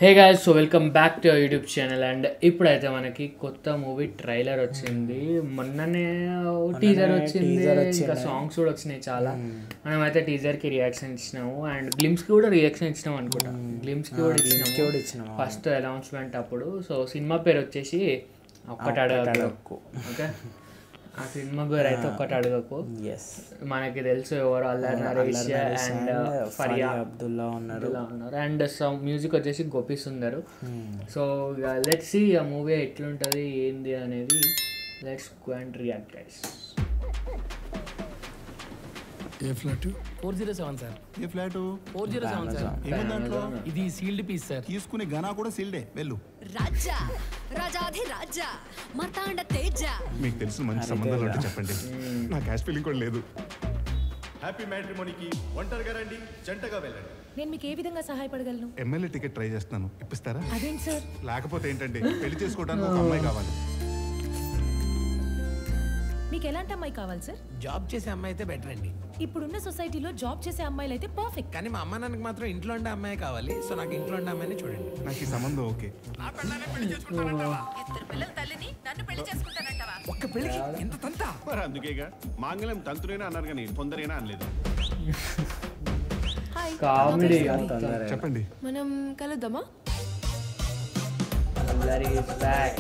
Hey guys so welcome back to YouTube channel and ఇప్పుడైతే మనకి కొత్త మూవీ ట్రైలర్ వచ్చింది మొన్ననే టీజర్ వచ్చింది ఇంకా సాంగ్స్ కూడా వచ్చినాయి చాలా మనం అయితే టీజర్ కి రియాక్షన్ ఇచ్చినాము అండ్ గ్లిమ్స్ కి కూడా రియాక్షన్ ఇచ్చినాం అనుకుంటా గ్లిమ్స్ కి కూడా ఇచ్చినాము కూడా ఇచ్చినాము. ఫస్ట్ అనౌన్స్మెంట్ అప్పుడు సో సినిమా పేరు వచ్చేసి ఒక్కటి అడగకు అడగకు. ఓకే ఆ సినిమా పేరు అయితే ఒక్కటి అడగకు ఎస్ మనకి తెలుసు ఎవరు అల్లరి నరేష్ అండ్ ఫరియా అబ్దుల్లా ఉన్నారు ఇలా ఉన్నారు అండ్ మ్యూజిక్ వచ్చేసి Gopi Sundar so let's see a movie ఎట్లుంటుంది ఏంది అనేది let's go and react guys A flat four zero seven sir A flat four zero seven sir ఏముంది దాంట్లో ఇది సీల్డ్ పీస్ సార్ తీసుకునే గనా కూడా సీల్డే వెళ్ళు రాజా రాజాధి రాజా మతాండ తేజ మీకు తెలిసిన మంచి సంబంధాలు అంటే చెప్పండి నా క్యాష్ ఫీలింగ్ కూడా లేదు హ్యాపీ మ్యాట్రిమోనీకి ఒంటరిగా రండి జంటగా వెళ్ళండి నేను మీకు ఏ విధంగా సహాయపడగలను ఎమ్మెల్యే టికెట్ ట్రై చేస్తున్నాను ఇప్పిస్తారా అదేంటి సార్ లేకపోతే ఏంటంటే పెళ్లి చేసుకోవడానికి ఒక అమ్మాయి కావాలి మీకు ఎలాంటి అమ్మాయి కావాలి సార్ జాబ్ చేసే అమ్మాయి అయితే బెటర్ అండి ఇప్పుడున్న సొసైటీలో జాబ్ చేసే అమ్మాయిలు అయితే పర్ఫెక్ట్ కానీ మా అమ్మ నాన్నకి మాత్రం ఇంట్లో ఉండే అమ్మాయి కావాలి సో నాకు ఇంట్లో ఉండే అమ్మాయిని చూడండి నాకు ఈ సంబంధం ఓకే ఇద్దరు పిల్లల తల్లిని నన్ను పెళ్లి చేసుకుంటానంటావా ఒక్క పెళ్ళికి ఎంత తంత మరి అందుకేగా మాంగళ్యం తంతునైనా అన్నారు కానీ తొందరైనా అనలేదు హాయ్ కామెడీ చెప్పండి మనం కలుద్దామా అల్లరి బ్యాక్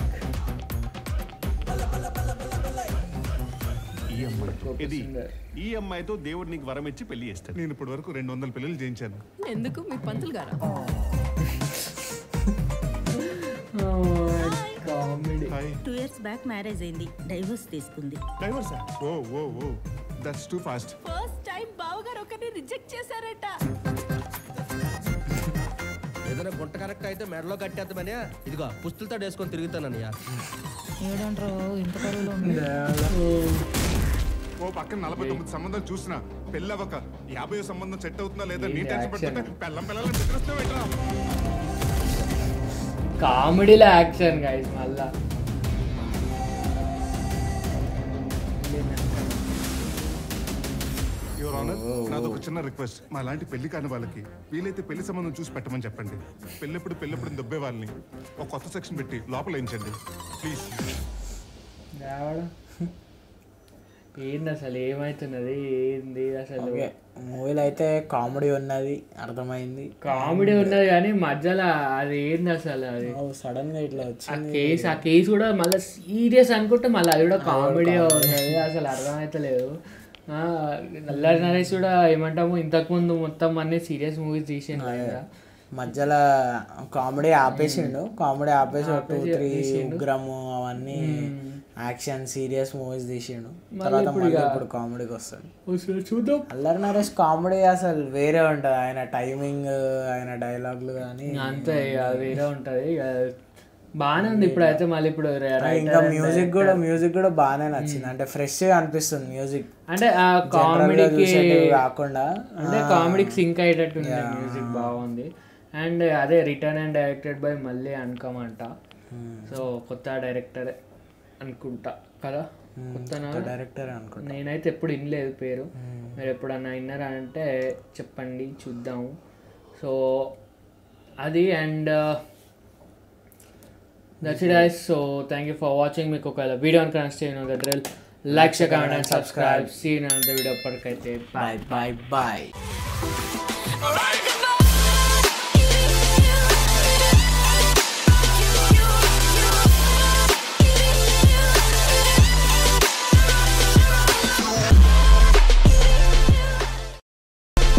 ఈ అమ్మాయి ఇది ఈ అమ్మాయితో దేవుడు నీకు వరం ఇచ్చి పెళ్లి చేస్తాడు నేను ఇప్పటి వరకు రెండు వందల పెళ్లి చేయించాను ఎందుకు మీ పంతులు గారా comedy hi two years back marriage అయింది డైవర్స్ తీసుకుంది డైవర్సా ఓ ఓ ఓ that's too fast first time బావగారు ఒకరిని రిజెక్ట్ చేశారట ఏదైనా గుంట కరెక్ట్ అయితే మెడలో కట్టేద్దామని ఇదిగో పుస్తులతో వేసుకొని తిరుగుతానన్నయ్య ఏడంటారు ఇంత కరువులో ఉంది ఓ పక్కన నలభై తొమ్మిది సంబంధాలు చూసినా పెళ్ళి అవ్వక యాభై సంబంధం సెట్ అవుతుందా లేదా నీ టెన్షన్ పెట్టుకుంటే పెళ్ళం పిల్లలు నిద్రస్తే పెట్టరా కామెడీలో యాక్షన్ గైస్ మళ్ళా యువర్ ఆనర్ నాది ఒక చిన్న రిక్వెస్ట్ మా లాంటి పెళ్లి కాని వాళ్ళకి వీలైతే పెళ్లి సంబంధం చూసి పెట్టమని చెప్పండి పెళ్ళెప్పుడు పెళ్ళెప్పుడు దొబ్బే వాళ్ళని ఒక కొత్త సెక్షన్ పెట్టి లోపల వేయించండి ప్లీజ్ రావడం ఏంది అసలు ఏమైతున్నది ఏంది అసలు ఓకే మూవీలో అయితే కామెడీ ఉన్నది అర్థమైంది కామెడీ ఉన్నది కానీ మధ్యలో అది ఏంది అసలు అది సడన్ గా ఇట్లా ఆ వచ్చింది కేసు ఆ కేసు కూడా మళ్ళీ సీరియస్ అనుకుంటే మళ్ళీ అది కూడా కామెడీ ఉన్నది అసలు అర్థమైతలేదు ఆ, నల్లరి నరేష్ కూడా ఏమంటాము ఇంతకుముందు మొత్తం అన్ని సీరియస్ మూవీస్ తీసిండు కదా మధ్యలో కామెడీ ఆపేసిండు కామెడీ ఆపేసి ఒక టూ త్రీ ఉగ్రము అవన్నీ యాక్షన్ సీరియస్ మూవీస్ తీసిండు తర్వాత మళ్ళీ ఇప్పుడు కామెడీకి వస్తాడు ఒకసారి చూద్దాం అల్లరి నరేష్ కామెడీ అసలు వేరే ఉంటుంది ఆయన టైమింగ్ ఆయన డైలాగులు కానీ అంతే ఇక వేరే ఉంటది ఇక బాగానే ఉంది ఇప్పుడు అయితే మళ్ళీ ఇప్పుడు రైటర్ ఇంకా మ్యూజిక్ కూడా మ్యూజిక్ కూడా బాగానే నచ్చింది అంటే ఫ్రెష్ గా అనిపిస్తుంది మ్యూజిక్ అంటే ఆ కామెడీకి చూసేటివి కాకుండా అంటే కామెడీకి సింక్ అయ్యేటట్టు ఉంది మ్యూజిక్ బాగుంది అండ్ అదే రిటర్న్ అండ్ డైరెక్టెడ్ బై మళ్ళీ అనుకమ్ అంట సో కొత్త డైరెక్టర్ అనుకుంటా కదా కొత్త డైరెక్టర్ అనుకుంటా నేనైతే ఎప్పుడు వినలేదు పేరు మీరు ఎప్పుడన్నా విన్నారా అంటే చెప్పండి చూద్దాము సో అది and that's it guys so thank you for watching మీకు ఒకవేళ వీడియో కనెక్ట్ ద డ్రిల్ like share comment and subscribe సీన్ అంత వీడియో పడికైతే బాయ్ బాయ్ బాయ్ బాయ్